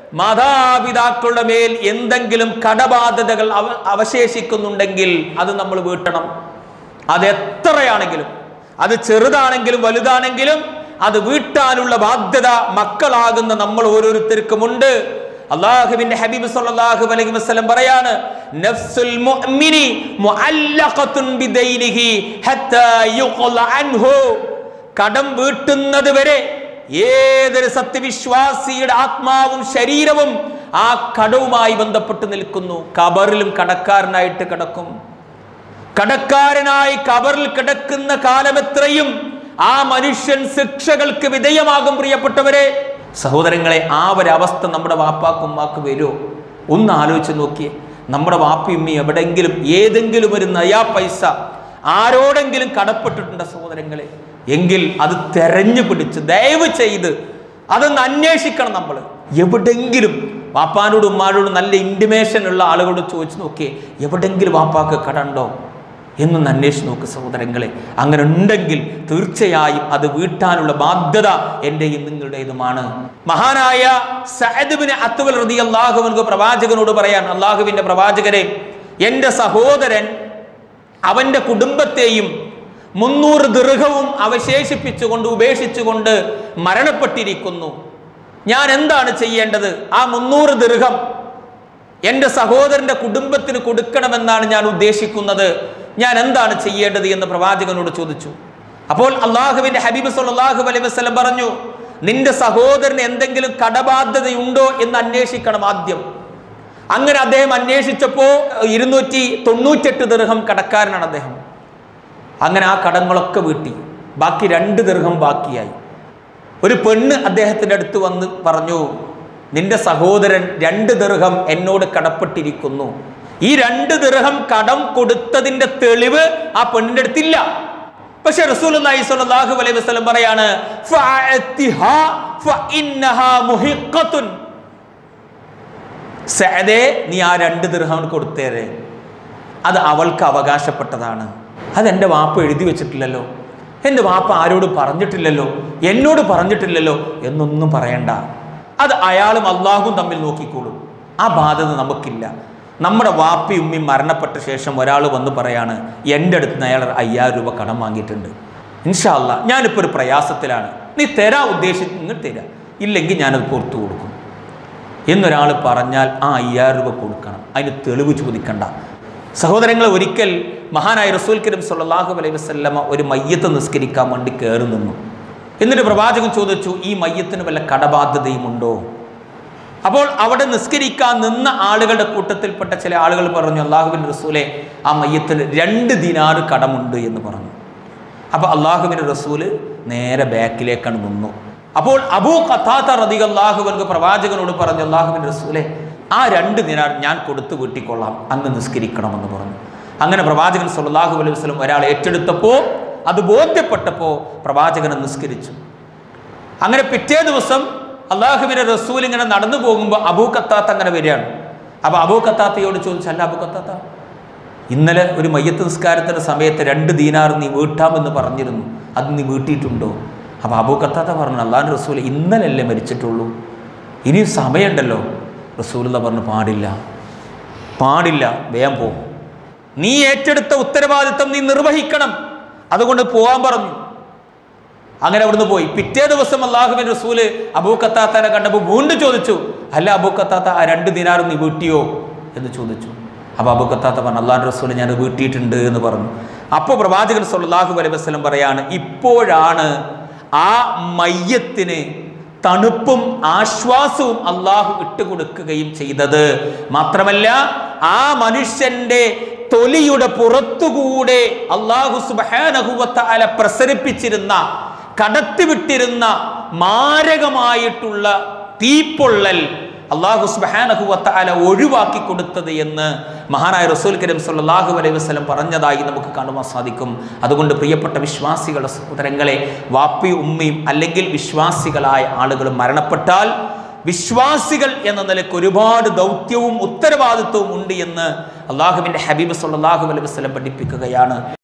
മാതാപിതാക്കളുടെ മേൽ എന്തെങ്കിലും കടബാധ്യതകൾ അവ അവശേഷിക്കുന്നുണ്ടെങ്കിൽ അത് നമ്മൾ വീട്ടണം അത് എത്രയാണെങ്കിലും അത് ചെറുതാണെങ്കിലും വലുതാണെങ്കിലും അത് വീട്ടാനുള്ള ബാധ്യത മക്കളാകുന്ന നമ്മൾ ഓരോരുത്തർക്കുമുണ്ട് അള്ളാഹുവിന്റെ ഹബീബ് സല്ലല്ലാഹു അലൈഹി വസല്ലം പറയാണ് നഫ്സുൽ മുഅ്മിനി മുഅല്ലഖത്തുൻ ബിദൈനിഹി ഹത്താ യുഖ്ല അൻഹു കടം വീട്ടുന്നത് വരെ ഏതൊരു സത്യവിശ്വാസിയുടെ ആത്മാവും ശരീരവും ആ കടവുമായി ബന്ധപ്പെട്ട് നിൽക്കുന്നു കബറിലും കടക്കാരനായിട്ട് കിടക്കും കടക്കാരനായി കബറിൽ കിടക്കുന്ന കാലമെത്രയും ആ മനുഷ്യൻ ശിക്ഷകൾക്ക് വിധേയമാകും പ്രിയപ്പെട്ടവരെ സഹോദരങ്ങളെ ആ ഒരവസ്ഥ നമ്മുടെ വാപ്പാക്കും ഉമ്മാക്ക് വരുമോ ഒന്ന് ആലോചിച്ച് നോക്കിയേ നമ്മുടെ വാപ്പിയുമ്മി എവിടെങ്കിലും ഏതെങ്കിലും ഒരു നയാ പൈസ ആരോടെങ്കിലും കടപ്പെട്ടിട്ടുണ്ട് സഹോദരങ്ങളെ എങ്കിൽ അത് തെരഞ്ഞു പിടിച്ച് ദയവ് ചെയ്ത് അതൊന്ന് അന്വേഷിക്കണം നമ്മൾ എവിടെങ്കിലും വാപ്പാനോടും ഉമ്മാനോടും നല്ല ഇൻറ്റിമേഷൻ ഉള്ള ആളുകളോട് ചോദിച്ചു നോക്കിയേ എവിടെങ്കിലും വാപ്പാക്ക് കടണ്ടോ എന്നൊന്ന് അന്വേഷിച്ച് നോക്ക് സഹോദരങ്ങളെ അങ്ങനെ ഉണ്ടെങ്കിൽ തീർച്ചയായും അത് വീട്ടാനുള്ള ബാധ്യത എൻ്റെയും നിങ്ങളുടേതുമാണ് മഹാനായ സഅദ്ബിന് അത്തുവൽ റതി അള്ളാഹുവിന് പ്രവാചകനോട് പറയാൻ അള്ളാഹുവിൻ്റെ പ്രവാചകരെ എൻ്റെ സഹോദരൻ അവൻ്റെ കുടുംബത്തെയും മുന്നൂറ് ദീർഘവും അവശേഷിപ്പിച്ചുകൊണ്ട് ഉപേക്ഷിച്ചുകൊണ്ട് മരണപ്പെട്ടിരിക്കുന്നു ഞാൻ എന്താണ് ചെയ്യേണ്ടത് ആ മുന്നൂറ് ദീർഘം എൻ്റെ സഹോദരൻ്റെ കുടുംബത്തിന് കൊടുക്കണമെന്നാണ് ഞാൻ ഉദ്ദേശിക്കുന്നത് ഞാൻ എന്താണ് ചെയ്യേണ്ടത് എന്ന് പ്രവാചകനോട് ചോദിച്ചു അപ്പോൾ അള്ളാഹുവിൻ്റെ ഹബീബ് സല്ലല്ലാഹു അലൈഹി വസല്ലം പറഞ്ഞു നിന്റെ സഹോദരന് എന്തെങ്കിലും കടബാധ്യതയുണ്ടോ എന്ന് അന്വേഷിക്കണം ആദ്യം അങ്ങനെ അദ്ദേഹം അന്വേഷിച്ചപ്പോൾ ഇരുന്നൂറ്റി തൊണ്ണൂറ്റെട്ട് ദീർഘം കടക്കാരനാണ് അദ്ദേഹം അങ്ങനെ ആ കടങ്ങളൊക്കെ വീട്ടി ബാക്കി രണ്ട് ദീർഘം ബാക്കിയായി ഒരു പെണ്ണ് അദ്ദേഹത്തിൻ്റെ അടുത്ത് വന്ന് പറഞ്ഞു നിന്റെ സഹോദരൻ രണ്ട് ദീർഘം എന്നോട് കടപ്പെട്ടിരിക്കുന്നു ഈ രണ്ട് ദീർഘം കടം കൊടുത്തതിന്റെ തെളിവ് ആ പെണ്ണിന്റെ അടുത്തില്ല പക്ഷെ റസൂലുള്ളാഹി സ്വല്ലല്ലാഹു അലൈഹി വസല്ലം പറയാണ് ഫഅത്തിഹാ ഫഇന്നഹാ മുഹിഖത്തുൻ സഅദേ നീ ആ രണ്ട് ദീർഘം കൊടുത്തേരെ അത് അവൾക്ക് അവകാശപ്പെട്ടതാണ് അതെൻ്റെ വാപ്പ എഴുതി വെച്ചിട്ടില്ലല്ലോ എൻ്റെ വാപ്പ ആരോടും പറഞ്ഞിട്ടില്ലല്ലോ എന്നോട് പറഞ്ഞിട്ടില്ലല്ലോ എന്നൊന്നും പറയണ്ട അത് അയാളും അള്ളാഹും തമ്മിൽ നോക്കിക്കോളും ആ ബാധ്യത നമുക്കില്ല നമ്മുടെ വാപ്പി ഉമ്മി മരണപ്പെട്ട ശേഷം ഒരാൾ വന്ന് പറയാണ് എൻ്റെ അടുത്ത് നിന്ന് അയാൾ അയ്യായിരം രൂപ കടം വാങ്ങിയിട്ടുണ്ട് ഇൻഷാല്ല ഞാനിപ്പോൾ ഒരു പ്രയാസത്തിലാണ് നീ തരാ ഉദ്ദേശിക്കുന്നത് തരാം ഇല്ലെങ്കിൽ ഞാനത് പുറത്തു കൊടുക്കും എന്നൊരാൾ പറഞ്ഞാൽ ആ അയ്യായിരം രൂപ കൊടുക്കണം അതിന് തെളിവ് ചോദിക്കണ്ട സഹോദരങ്ങൾ ഒരിക്കൽ മഹാനായ റസൂൽ കരീം സല്ലല്ലാഹു അലൈഹി വസല്ലമ ഒരു മയ്യത്ത് നിസ്കരിക്കാൻ വേണ്ടി കയറി നിന്നു എന്നിട്ട് പ്രവാചകൻ ചോദിച്ചു ഈ മയ്യത്തിന് വല്ല കടബാധ്യതയും ഉണ്ടോ അപ്പോൾ അവിടെ നിസ്കരിക്കാൻ നിന്ന ആളുകളുടെ കൂട്ടത്തിൽപ്പെട്ട ചില ആളുകൾ പറഞ്ഞു അള്ളാഹുബിൻ റസൂലെ ആ മയ്യത്തിന് രണ്ട് ദിനാറ് കടമുണ്ട് എന്ന് പറഞ്ഞു അപ്പോൾ അള്ളാഹുബിൻ റസൂല് നേരെ ബാക്കിലേക്കാണ് നിന്നു അപ്പോൾ അബൂ ഖത്താത്ത റതി അള്ളാഹുബൻക്ക് പ്രവാചകനോട് പറഞ്ഞു അള്ളാഹുബിൻ റസൂലെ ആ രണ്ട് ദിനാർ ഞാൻ കൊടുത്തു വീട്ടിക്കൊള്ളാം അങ്ങ് നിസ്കരിക്കണമെന്ന് പറഞ്ഞു അങ്ങനെ പ്രവാചകൻ സല്ലല്ലാഹു അലൈഹി വസല്ലം ഒരാൾ ഏറ്റെടുത്തപ്പോൾ അത് ബോധ്യപ്പെട്ടപ്പോൾ പ്രവാചകനെ നിസ്കരിച്ചു അങ്ങനെ പിറ്റേ ദിവസം അള്ളാഹുബിന്റെ റസൂൽ ഇങ്ങനെ നടന്നു പോകുമ്പോൾ അബൂ കത്താത്ത അങ്ങനെ വരികയാണ് അപ്പോൾ അബൂ കത്താത്തയോട് ചോദിച്ചു അല്ല അബൂ കത്താത്ത ഇന്നലെ ഒരു മയ്യത്ത് നിസ്കാരത്തിൻ്റെ സമയത്ത് രണ്ട് ദീനാർ നീ വീട്ടാമെന്ന് പറഞ്ഞിരുന്നു അത് നീ വീട്ടിയിട്ടുണ്ടോ അപ്പോൾ അബൂ കത്താത്ത പറഞ്ഞു അള്ളാഹുൻ്റെ റസൂൽ ഇന്നലല്ലേ മരിച്ചിട്ടുള്ളൂ ഇനി സമയമുണ്ടല്ലോ റസൂലുള്ള പറഞ്ഞു പാടില്ല പാടില്ല വേഗം പോ നീ ഏറ്റെടുത്ത ഉത്തരവാദിത്തം നീ നിർവഹിക്കണം അതുകൊണ്ട് പോവാൻ പറഞ്ഞു അങ്ങനെ അവിടുന്ന് പോയി പിറ്റേ ദിവസം അള്ളാഹുബിൻ റസൂല് അബൂ കത്താത്താനെ കണ്ടപ്പോൾ വീണ്ടും ചോദിച്ചു അല്ല അബൂ കത്താത്ത ആ രണ്ട് ദിനാറും നീ വീട്ടിയോ എന്ന് ചോദിച്ചു അപ്പോൾ അബൂ കത്താത്ത പറഞ്ഞു അള്ളാഹു റസൂല് ഞാൻ വീട്ടിയിട്ടുണ്ട് എന്ന് പറഞ്ഞു അപ്പോൾ പ്രവാചകൻ സല്ലല്ലാഹു അലൈഹി വസല്ലം പറയാണ് ഇപ്പോഴാണ് ആ മയ്യത്തിന് തണുപ്പും ആശ്വാസവും അള്ളാഹു ഇട്ടുകൊടുക്കുകയും ചെയ്തത് മാത്രമല്ല ആ മനുഷ്യന്റെ തൊലിയുടെ പുറത്തുകൂടെ അള്ളാഹു സുബാനഹുവത്ത പ്രസരിപ്പിച്ചിരുന്ന കടത്തിവിട്ടിരുന്ന മാരകമായിട്ടുള്ള തീപ്പൊള്ളൽ അള്ളാഹു സുബാനഹുവത്ത അല ഒഴിവാക്കി കൊടുത്തത് എന്ന് മഹാനായ റസൂൽ കരീം സല്ലല്ലാഹു അലൈഹി വസല്ലം പറഞ്ഞതായി നമുക്ക് കാണുവാൻ സാധിക്കും അതുകൊണ്ട് പ്രിയപ്പെട്ട വിശ്വാസികളുടെ സഹോദരങ്ങളെ വാപ്പി ഉമ്മയും അല്ലെങ്കിൽ വിശ്വാസികളായ ആളുകൾ മരണപ്പെട്ടാൽ വിശ്വാസികൾ എന്ന നിലയ്ക്ക് ഒരുപാട് ദൗത്യവും ഉത്തരവാദിത്വവും ഉണ്ട് എന്ന് അള്ളാഹുവിൻ്റെ ഹബീബ് സല്ലല്ലാഹു അലൈഹി വസല്ലം പഠിപ്പിക്കുകയാണ്